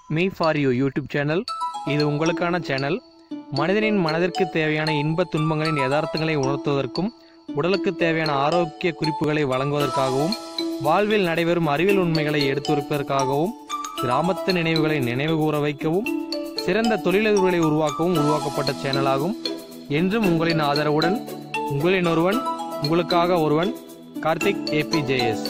me for you YouTube channel இது உங்களுக்கான channel மனிதனின் மனதிற்கு தேவையான இன்ப துன்பங்களின் யதார்த்தங்களை உணர்த்துவதற்கும் உடலுக்கு தேவையான ஆரோக்கிய குறிப்புகளை வழங்குவதற்காகவும் வாழ்வில் நடைபெறும் அறிவியல் உண்மைகளை எடுத்துரைப்பதற்காகவும் கிராமத்து நினைவுகளை நினைவு கூற வைக்கவும் சிறந்த தொழிலதிபர்களை உருவாக்கவும் உருவாக்கப்பட்ட சேனலாகும் என்றும் உங்களின் ஆதரவுடன் உங்களின் ஒருவன் உங்களுக்காக ஒருவன் Karthik ABJS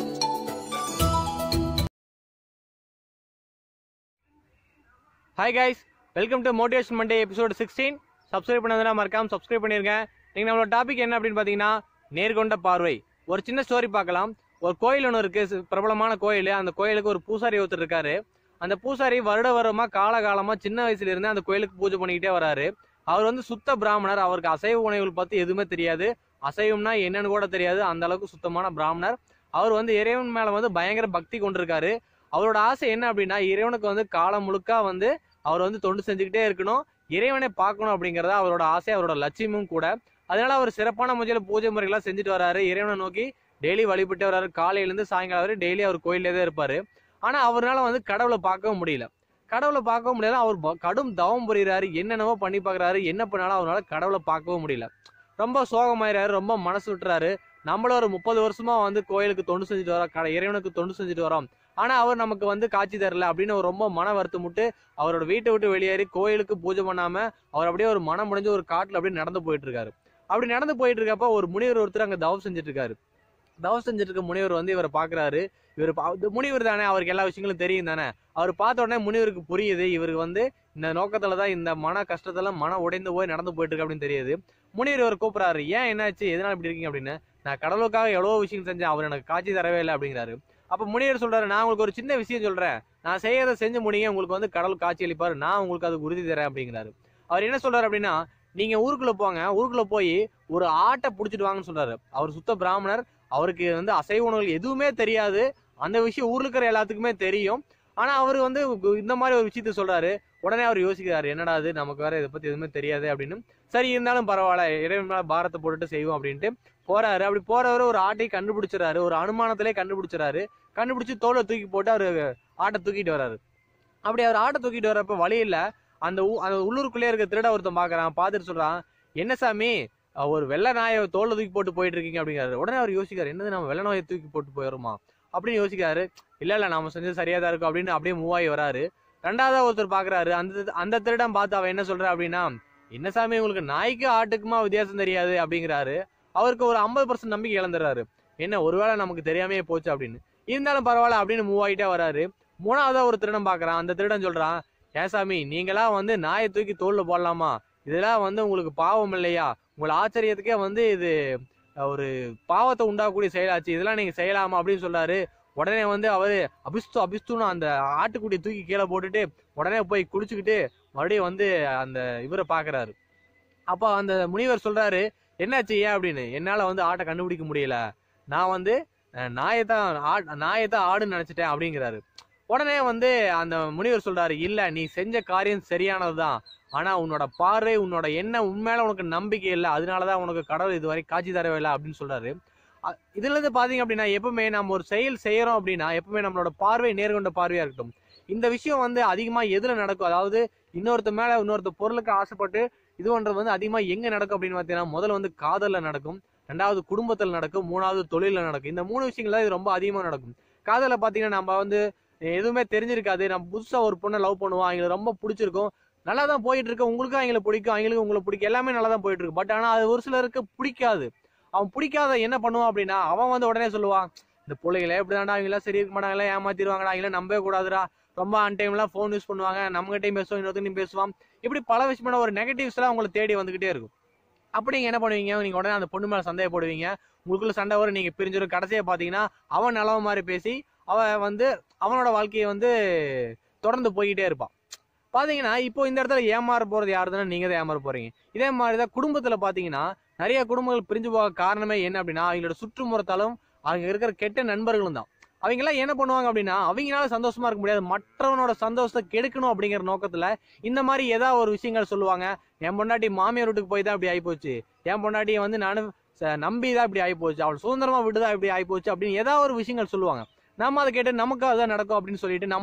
hi guys welcome to motivation Monday episode sixteen subscribe பண்ணதுனா மறக்காம சப்ஸ்கிரைப் பண்ணிருங்க நீங்கள் நம்மளோட டாபிக் என்ன அப்படின்னு பார்த்தீங்கன்னா நேர்கொண்ட பார்வை ஒரு சின்ன ஸ்டோரி பார்க்கலாம் ஒரு கோயில் ஒன்று இருக்கு சி- பிரபலமான கோயில் அந்த கோயிலுக்கு ஒரு பூசாரி ஒருத்தர் இருக்காரு அந்த பூசாரி வருட வருடமா காலகாலமா சின்ன வயசுல இருந்தே அந்த கோயிலுக்கு பூஜை பண்ணிக்கிட்டே வராரு அவர் வந்து சுத்த பிராமணர் அவருக்கு அசைவ உணவுகள் பத்தி எதுவுமே தெரியாது அசைவம்னா என்னன்னு கூட தெரியாது அந்த அளவுக்கு சுத்தமான பிராமணர் அவர் வந்து இறைவன் மேல வந்து பயங்கர பக்தி கொண்டிருக்காரு அவரோட ஆசை என்ன அப்படின்னா இறைவனுக்கு வந்து காலம் முழுக்க வந்து அவர் வந்து தொண்டு செஞ்சுக்கிட்டே இருக்கணும் இறைவனை பார்க்கணும் அப்படிங்கறத அவரோட ஆசை அவரோட லட்சியமும் கூட அதனால அவர் சிறப்பான முறையில் பூஜை முறைகள்லாம் செஞ்சுட்டு வராரு இறைவனை நோக்கி டெய்லி வழிபட்டு வராரு காலையில இருந்து சாயங்காலம் வரை டெய்லி அவர் கோயிலே தான் இருப்பாரு ஆனா அவரால் வந்து கடவுளை பார்க்கவும் முடியல கடவுளை பார்க்கவும் முடியல அவர் ப- கடும் தவம் புரியுறாரு என்னென்னவோ பண்ணி பார்க்கறாரு என்ன பண்ணாலும் அவரால் கடவுளை பார்க்கவும் முடியல ரொம்ப சோகமாயிறாரு ரொம்ப மனசு விட்டுறாரு நம்மளும் ஒரு முப்பது வருஷமா வந்து கோயிலுக்கு தொண்டு செஞ்சுட்டு வரோம் க- இறைவனுக்கு தொண்டு செஞ்சுட்டு வரோம் ஆனா அவர் நமக்கு வந்து காட்சி தரல அப்படின்னு அவர் ரொம்ப மன வருத்தமுட்டு அவரோட வீட்டை விட்டு வெளியேறி கோயிலுக்கு பூஜை பண்ணாம அவர் அப்படியே ஒரு மனம் முடிஞ்சு ஒரு காட்டுல அப்படியே நடந்து போயிட்டு இருக்காரு அப்படி நடந்து போயிட்டு இருக்கப்ப ஒரு முனிவர் ஒருத்தர் அங்க தவம் செஞ்சுட்டு இருக்காரு தவம் செஞ்சுட்டு இருக்க முனிவர் வந்து இவரை பாக்குறாரு இவர் பா- இது முனிவர் தானே அவருக்கு எல்லா விஷயங்களும் தெரியும் தானே அவர் பார்த்த உடனே முனிவருக்கு புரியுது இவருக்கு வந்து இந்த நோக்கத்துல தான் இந்த மன கஷ்டத்துல மன உடைந்து போய் நடந்து போயிட்டு இருக்கு அப்படின்னு தெரியுது முனிவர் இவர் கூப்பிடுறாரு ஏன் என்னாச்சு எதனால இப்படி இருக்கீங்க அப்படின்னு நான் கடவுளுக்காக எவ்வளவு விஷயம் செஞ்சேன் அவர் எனக்கு காட்சி தரவே இல்லை அப்படிங்கிறாரு அப்ப முனிவர் சொல்றாரு நான் உங்களுக்கு ஒரு சின்ன விஷயம் சொல்றேன் நான் செய்யறதை செஞ்சு முடியுங்க உங்களுக்கு வந்து கடவுள் காட்சி அளிப்பாரு நான் உங்களுக்கு அதுக்கு உறுதி தரேன் அப்படிங்கிறாரு அவர் என்ன சொல்றாரு அப்படின்னா நீங்க ஊருக்குள்ள போங்க ஊருக்குள்ள போய் ஒரு ஆட்டை புடிச்சிட்டு வாங்கன்னு சொல்றாரு அவர் சுத்த பிராமணர் அவருக்கு வந்து அசைவ உணவுகள் எதுவுமே தெரியாது அந்த விஷயம் ஊர்ல இருக்கிற எல்லாத்துக்குமே தெரியும் ஆனா அவர் வந்து இந்த மாதிரி ஒரு விஷயத்த சொல்றாரு உடனே அவர் யோசிக்கிறாரு என்னடா இது நமக்கு வேற இதை பத்தி எதுவுமே தெரியாது அப்படின்னு சரி இருந்தாலும் பரவாயில்ல இறைவன் மேல பாரத்தை போட்டுட்டு செய்வோம் அப்படின்ட்டு போறாரு அப்படி போறவரு ஒரு ஆட்டை கண்டுபிடிச்சிடறாரு ஒரு அனுமானத்திலே கண்டுபிடிச்சிடறாரு கண்டுபிடிச்சு தோலை தூக்கி போட்டு அவரு ஆட்டை தூக்கிட்டு வராரு அப்படி அவர் ஆட்டை தூக்கிட்டு வரப்ப வழி இல்ல அந்த ஊ- அந்த உள்ளூருக்குள்ளே இருக்க திருட ஒருத்தன் பாக்குறான் பார்த்துட்டு சொல்றான் என்ன சாமி அஹ் ஒரு வெள்ளை நாயை தோல்ல தூக்கி போட்டு போயிட்டு இருக்கீங்க அப்படிங்கிறாரு உடனே அவர் யோசிக்கிறாரு என்னது நம்ம வெள்ளை நாயை தூக்கி போட்டு போயிருமா அப்படின்னு யோசிக்கிறாரு இல்ல இல்ல நாம செஞ்சது சரியா தான் இருக்கும் அப்படின்னு அப்படியே மூவ் ஆகி வராரு ரெண்டாவதா ஒருத்தர் பாக்குறாரு அந்த அந்த திருடன் பார்த்து அவன் என்ன சொல்றா அப்படின்னா என்ன சாமி உங்களுக்கு நாய்க்கு ஆட்டுக்குமா வித்தியாசம் தெரியாது அப்படிங்கிறாரு அவருக்கு ஒரு ஐம்பது பர்சன்ட் நம்பிக்கை இழந்துடுறாரு என்ன ஒருவேளை நமக்கு தெரியாமே போச்சு அப்படின்னு இருந்தாலும் பரவாயில்ல அப்படின்னு மூவ் ஆகிட்டே வராரு மூணாவதா ஒரு திருடன் பாக்குறான் அந்த திருடன் சொல்றான் ஏன் சாமி நீங்களா வந்து நாயை தூக்கி தோல்ல போடலாமா இதெல்லாம் வந்து உங்களுக்கு பாவம் இல்லையா உங்களை ஆச்சரியத்துக்கே வந்து இது அஹ், ஒரு பாவத்தை உண்டாக்கக்கூடிய செயலாச்சு இதெல்லாம் நீங்க செய்யலாமா அப்படின்னு சொல்றாரு உடனே வந்து அவரு அபிஸ்து அபிஸ்துன்னு அந்த ஆட்டுக்குட்டியை தூக்கி கீழே போட்டுட்டு உடனே போய் குளிச்சுக்கிட்டு மறுபடியும் வந்து அந்த இவரை பாக்குறாரு அப்போ அந்த முனிவர் சொல்றாரு என்னாச்சு ஏன் அப்படின்னு என்னால வந்து ஆட்டை கண்டுபிடிக்க முடியல நான் வந்து அஹ், நாயை தான் ஆ- நாயை தான் ஆடுன்னு நினைச்சிட்டேன் அப்படிங்கிறாரு உடனே வந்து அந்த முனிவர் சொல்றாரு இல்ல நீ செஞ்ச காரியம் சரியானதுதான் ஆனா உன்னோட பார்வை உன்னோட எண்ணம் உண்மையில உனக்கு நம்பிக்கை இல்லை அதனாலதான் உனக்கு கடவுள் இதுவரை காட்சி தரவே இல்லை அப்படின்னு சொல்றாரு அ- இதுல இருந்து பாத்தீங்க அப்படின்னா எப்பவுமே நம்ம ஒரு செயல் செய்யறோம் அப்படின்னா எப்பவுமே நம்மளோட பார்வை நேர்கொண்ட பார்வையா இருக்கட்டும் இந்த விஷயம் வந்து அதிகமா எதுல நடக்கும் அதாவது இன்னொருத்த மேல இன்னொருத்த பொருளுக்கு ஆசைப்பட்டு இது பண்றது வந்து அதிகமா எங்க நடக்கும் அப்படின்னு பாத்தீங்கன்னா முதல்ல வந்து காதல்ல நடக்கும் ரெண்டாவது குடும்பத்துல நடக்கும் மூணாவது தொழில நடக்கும் இந்த மூணு விஷயங்கள் தான் இது ரொம்ப அதிகமா நடக்கும் காதல பாத்தீங்கன்னா நம்ம வந்து எதுவுமே தெரிஞ்சிருக்காது நம்ம புதுசா ஒரு பொண்ணை லவ் பண்ணுவோம் அவங்களுக்கு ரொம்ப பிடிச்சிருக்கும் நல்லா தான் போயிட்டு இருக்கு உங்களுக்கும் அவங்கள பிடிக்கும் அவங்களுக்கு உங்களை பிடிக்கும் எல்லாமே நல்லா தான் போயிட்டு இருக்கு பட் ஆனா அது ஒரு சிலருக்கு பிடிக்காது அவன் பிடிக்காத என்ன பண்ணுவான் அப்படின்னா அவன் வந்து உடனே சொல்லுவான் இந்த பிள்ளைங்களே இப்படிதான்டா அவங்க எல்லாம் சரி இருக்க மாட்டாங்களா ஏமாத்திடுவாங்கடா அவங்கள நம்பவே கூடாதுடா ரொம்ப அன் டைம்லாம் ஃபோன் யூஸ் பண்ணுவாங்க நம்ம கிட்டையும் பேசுவோம் இன்னொருத்தையும் பேசுவான் இப்படி பல விஷயமான ஒரு நெகட்டிவ்ஸ் எல்லாம் உங்களை தேடி வந்துகிட்டே இருக்கும் அப்படி நீங்க என்ன பண்ணுவீங்க நீங்க உடனே அந்த பொண்ணு மேல சந்தேகப்படுவீங்க உங்களுக்குள்ள சண்டை வரும் நீங்க பிரிஞ்சிடும் கடைசியா பாத்தீங்கன்னா அவன் நல்லவ மாதிரி பேசி அவன் வந்து அவனோட வாழ்க்கையை வந்து தொடர்ந்து போய்கிட்டே இருப்பான் பாத்தீங்கன்னா இப்போ இந்த இடத்துல ஏமாற போறது யாருதுன்னா நீங்க தான் ஏமாற போறீங்க இதே மாதிரிதான் குடும்பத்துல பாத்தீங்கன்னா நிறைய குடும்பங்கள் பிரிஞ்சு போக காரணமே என்ன அப்படின்னா அவங்களோட சுற்றுமுறத்தாலும் அவங்க இருக்கிற கெட்ட நண்பர்களும் தான் அவங்க எல்லாம் என்ன பண்ணுவாங்க அப்படின்னா அவங்களால சந்தோஷமா இருக்க முடியாது மற்றவனோட சந்தோஷத்தை கெடுக்கணும் அப்படிங்கிற நோக்கத்துல இந்த மாதிரி ஏதாவது ஒரு விஷயங்கள் சொல்லுவாங்க என் பொண்டாட்டி மாமியார் வீட்டுக்கு போய் தான் இப்படி ஆயிப்போச்சு என் பொண்டாட்டியை வந்து நானும் ச- நம்பி தான் இப்படி ஆயிப்போச்சு அவள் சுதந்திரமா விட்டு தான் இப்படி ஆயிப்போச்சு அப்படின்னு ஏதாவது ஒரு விஷயங்கள் சொல்லுவாங்க நம்ம அதை கேட்டு நமக்கு அதான் நடக்கும் அப்படின்னு சொல்லிட்டு நம்மளுக்கு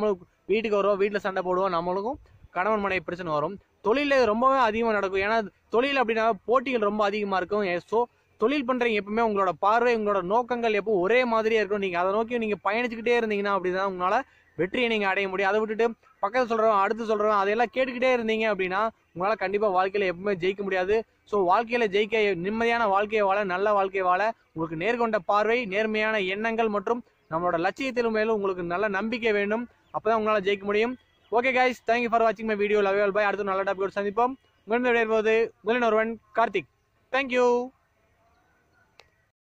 வீட்டுக்கு வருவோம் வீட்டில் சண்டை போடுவோம் நம்மளுக்கும் கணவன் மனைவி பிரச்சனை வரும் தொழிலில் ரொம்பவே அதிகமாக நடக்கும் ஏன்னா தொழில் அப்படின்னா போட்டிகள் ரொம்ப அதிகமாக இருக்கும் ஸோ தொழில் பண்ணுறீங்க எப்பவுமே உங்களோட பார்வை உங்களோட நோக்கங்கள் எப்போ ஒரே மாதிரியே இருக்கும் நீங்கள் அதை நோக்கி நீங்கள் பயணிச்சுக்கிட்டே இருந்தீங்கன்னா அப்படிதான் உங்களால் வெற்றியை நீங்கள் அடைய முடியும் அதை விட்டுட்டு பக்கத்தில் சொல்கிறவன் அடுத்து சொல்கிறவன் அதையெல்லாம் கேட்டுக்கிட்டே இருந்தீங்க அப்படின்னா உங்களால் கண்டிப்பாக வாழ்க்கையில் எப்பவுமே ஜெயிக்க முடியாது ஸோ வாழ்க்கையில் ஜெயிக்க நிம்மதியான வாழ்க்கையை வாழ நல்ல வாழ்க்கையை வாழ உங்களுக்கு நேர்கொண்ட பார்வை நேர்மையான எண்ணங்கள் மற்றும் நம்மளோட லட்சியத்திலும் மேலும் உங்களுக்கு நல்ல நம்பிக்கை வேண்டும் அப்பதான் உங்களால் ஜெயிக்க முடியும் ஓகே கைஸ் தேங்க்யூ ஃபார் வாட்சிங் மை வீடியோ லவ் பாய் அடுத்து நல்ல டாபிக் சந்திப்போம் உங்களிடம் விடைபெறுவது உங்களின் ஒருவன் கார்த்திக் தேங்க்யூ